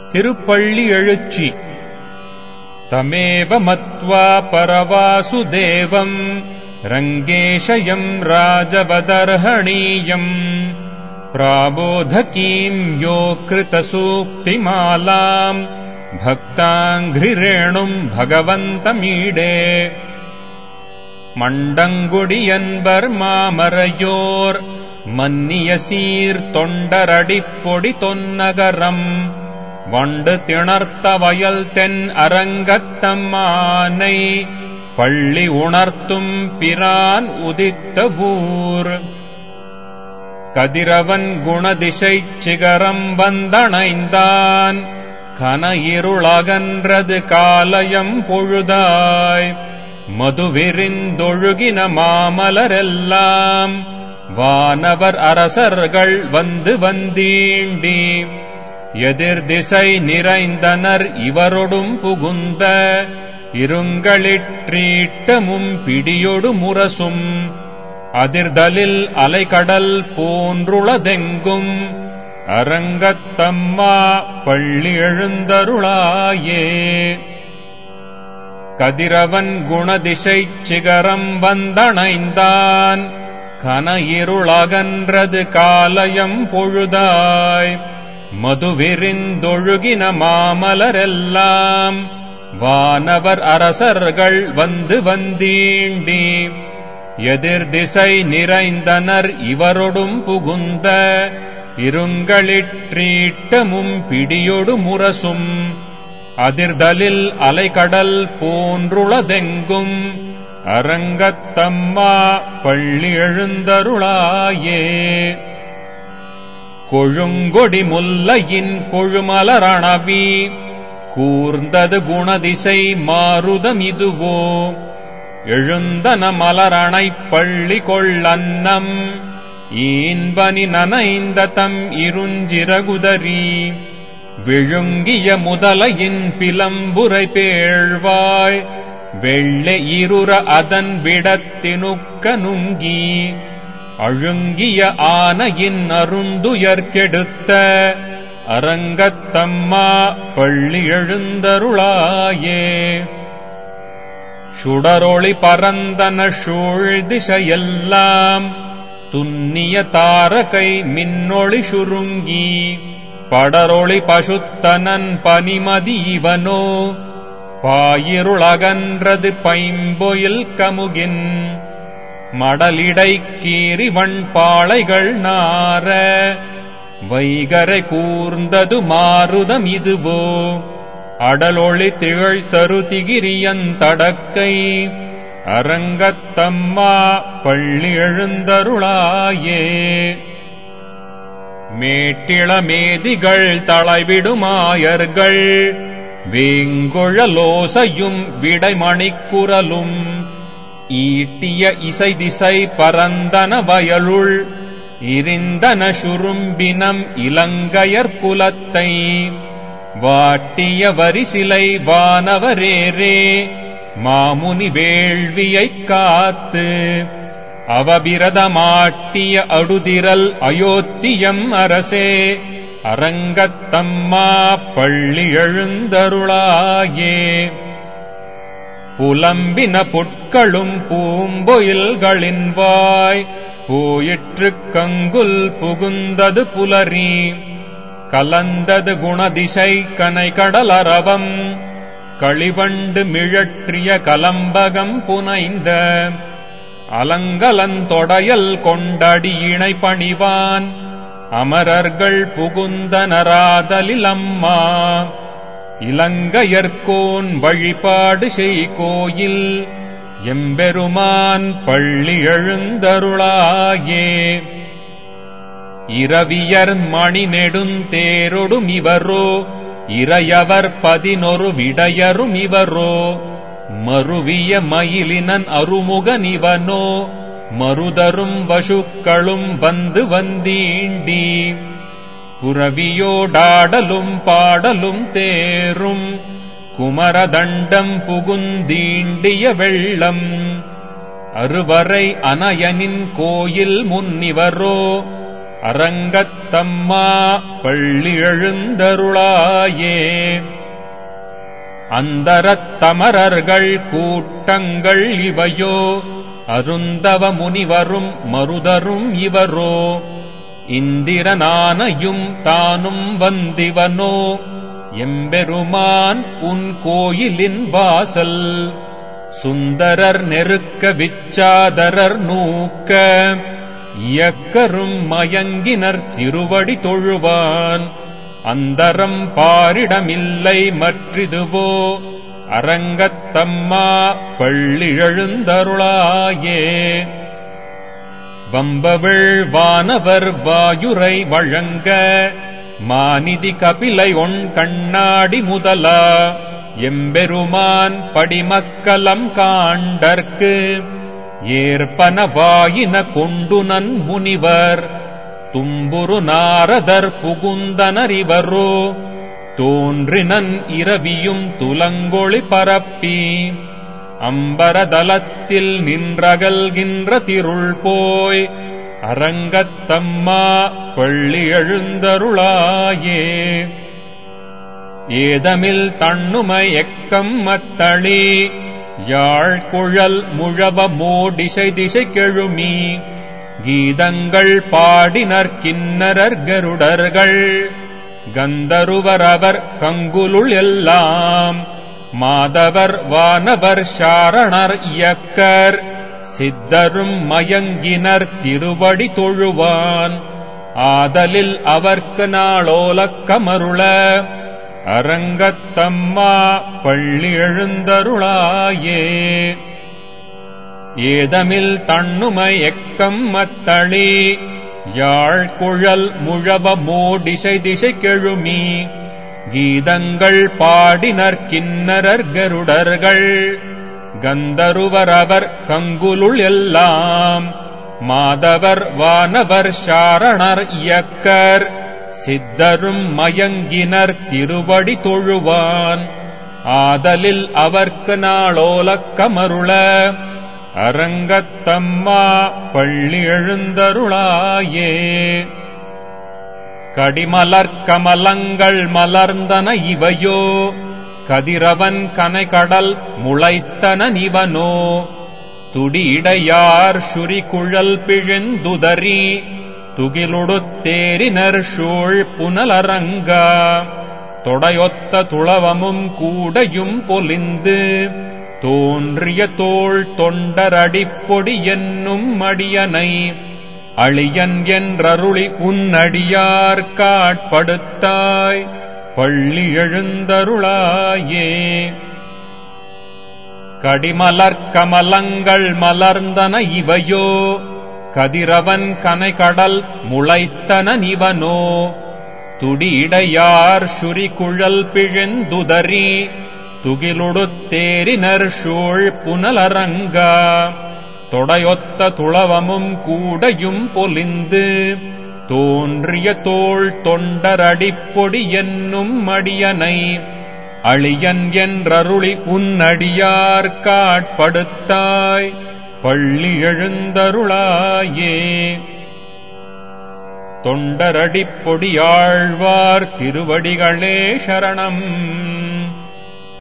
திருப்பள்ளி எழுச்சி தமேவ மத்வா பரவாசுதேவம் ரங்கேஷயம் ராஜவதர்ஹணீயம் प्राबोधकीम् यो कृतसूक्तिमालाम् भक्ताङ्घ्रिरेणुम् भगवन्तमीडे மண்டங்குடியன்பர் மாமரையோர் மன்னிய சீர் தொண்டரடிப்பொடி தொன்னகரம் வண்டு திணர்த்த வயல் தென் அரங்கத்தம்மானை பள்ளி உணர்த்தும் பிரான் உதித்த ஊர் கதிரவன் குணதிசைச் சிகரம் வந்தணைந்தான் கன இருளகன்றது காலயம் பொழுதாய் மதுவிரிந்தொழுகின மாமலரெல்லாம் வானவர் அரசர்கள் வந்து வந்தீண்டி எதிர் திசை நிறைந்தனர் இவரொடும் புகுந்த இருங்களிற்றீட்டமும் பிடியொடு முரசும் அதிர்தலில் அலைகடல் போன்றுளதெங்கும் அரங்கத்தம்மா பள்ளி எழுந்தருளாயே கதிரவன் குணதிசைச் சிகரம் வந்தணைந்தான் கன இருளகன்றது காலயம் பொழுதாய் மதுவிரிந்தொழுகின மாமலரெல்லாம் வானவர் அரசர்கள் வந்து வந்தீண்டி எதிர் திசை நிறைந்தனர் இவரொடும் புகுந்த இருங்களிற்றீட்டமும் பிடியொடு முரசும் அதிர்தலில் அலைகடல் போன்றுளதெங்கும் அரங்கத்தம்மா பள்ளி எழுந்தருளாயே கொழுங்கொடி முல்லையின் கொழுமலரணவி கூர்ந்தது குணதிசை மாருதம் இதுவோ எழுந்தன மலரணைப் பள்ளி கொள்ளன்னம் ஈன்பனி நனைந்த தம் இருஞ்சிறகுதரி விழுங்கிய முதலையின் பிலம்புரை பேழ்வாய் வெள்ளை இருற அதன் விடத்தினுக்க நுங்கி அழுங்கிய ஆனையின் அருந்துயர்கெடுத்த அரங்கத்தம்மா பள்ளி எழுந்தருளாயே சுடரொளி பரந்தன சூழ் திசையெல்லாம் துன்னிய தாரகை மின்னொளி சுருங்கி படரொளி பசுத்தனன் பனிமதி இவனோ பாயிருளகன்றது பைம்பொயில் கமுகின் மடலிடை கீறிவன் பாளைகள் நார வைகரை கூர்ந்தது மாருதம் இதுவோ அடலொளி திகழ் தருதிகிரியந்தடக்கை அரங்கத்தம்மா பள்ளி எழுந்தருளாயே மேட்டிளமேதிகள் தளைவிடுமாயர்கள் வேங்குழலோசையும் விடைமணிக்குரலும் ஈட்டிய இசை திசை பரந்தன வயலுள் இருந்தன சுரும்பினம் இலங்கையர் குலத்தை வாட்டிய வரிசிலை வானவரேரே மாமுனி வேள்வியைக் காத்து அவபிரதமாட்டிய அடுதிரல் அயோத்தியம் அரசே அரங்கத்தம்மா பள்ளி எழுந்தருளாயே புலம்பின புட்களும் பூம்பொயில்களின் வாய் போயிற்றுக் கங்குல் புகுந்தது புலரி கலந்தது குணதிசை கனை கடலரவம் களிவண்டு மிழற்றிய கலம்பகம் புனைந்த அலங்கலந்தொடையல் கொண்டடியினை பணிவான் அமரர்கள் புகுந்தனராதலில் அம்மா இலங்கையர்கோன் வழிபாடு செய் கோயில் எம்பெருமான் பள்ளி எழுந்தருளாயே இரவியர் மணி நெடுந்தேரொடும் இவரோ இறையவர் பதினொரு விடையரும் இவரோ மருவிய மயிலினன் அருமுகனிவனோ மருதரும் வசுக்களும் வந்து வந்தீண்டி புறவியோடாடலும் பாடலும் தேரும் குமரதண்டம் புகுந்தீண்டிய வெள்ளம் அறுவரை அனயனின் கோயில் முன்னிவரோ அரங்கத்தம்மா பள்ளி எழுந்தருளாயே அந்தரத்தமரர்கள் கூட்டங்கள் இவையோ அருந்தவ முனிவரும் மருதரும் இவரோ இந்திரனானையும் தானும் வந்திவனோ எம்பெருமான் உன் கோயிலின் வாசல் சுந்தரர் நெருக்க விச்சாதரர் நூக்க இயக்கரும் மயங்கினர் திருவடி தொழுவான் அந்தரம் பாரிடமில்லை மற்றிதுவோ அரங்கத்தம்மா பள்ளிழழுந்தருளாயே வம்பவிழ் வானவர் வாயுரை வழங்க மாநிதி கபிலை ஒன் கண்ணாடி முதலா எம்பெருமான் படிமக்கலம் காண்டற்கு ஏற்பன வாயின கொண்டுனன் முனிவர் தும்புரு நாரதர் புகுந்தனர் இவரோ தோன்றினன் இரவியும் துலங்கொளி பரப்பி அம்பரதலத்தில் நின்றகல்கின்ற திருள் போய் அரங்கத்தம்மா பள்ளி எழுந்தருளாயே ஏதமில் தண்ணுமை எக்கம் மத்தளி யாழ்குழல் முழவ மோடிசை திசை கெழுமி கீதங்கள் பாடினர் கிண்ணரர் கருடர்கள் கந்தருவரவர் கங்குலுள் எல்லாம் மாதவர் வானவர் சாரணர் இயக்கர் சித்தரும் மயங்கினர் திருவடி தொழுவான் ஆதலில் அவர்க்கு நாளோலக்கமருள அரங்கத்தம்மா பள்ளி எழுந்தருளாயே ஏதமில் தண்ணுமை எக்கம் மத்தளி யாழ்குழல் முழவ மோடிசை திசை கெழுமி கீதங்கள் பாடினர் கிண்ணரர் கருடர்கள் கந்தருவரவர் கங்குலுள் எல்லாம் மாதவர் வானவர் சாரணர் இயக்கர் சித்தரும் மயங்கினர் திருவடி தொழுவான் ஆதலில் அவர்க்கு நாளோலக்கமருள அரங்கத்தம்மா பள்ளி எழுந்தருளாயே கடிமலர் கமலங்கள் மலர்ந்தன இவையோ கதிரவன் கனைகடல் முளைத்தன நிவனோ துடியிடையார் சுரிகுழல் பிழிந்துதறி துகிலுடுத்தேரினர் சூழ் புனலரங்கா தொடையொத்த துளவமும் கூடையும் பொலிந்து தோன்றிய தோள் தொண்டரடிப்பொடி என்னும் அடியனை அழியன் என்றருளி உன்னடியார் காட்படுத்தாய் பள்ளி எழுந்தருளாயே கடிமலர் கமலங்கள் மலர்ந்தன இவையோ கதிரவன் கனைகடல் முளைத்தன நிவனோ துடியிடையார் சுரிகுழல் பிழிந்துதறி துகிலுடுத்தேரினர் சூழ் புனலரங்கா தொடையொத்த துளவமும் கூடையும் பொலிந்து தோன்றிய தோள் தொண்டரடிப்பொடி என்னும் அடியனை அழியன் என்றருளி உன்னடியார் காட்படுத்தாய் பள்ளி எழுந்தருளாயே தொண்டரடிப்பொடியாழ்வார் திருவடிகளே சரணம்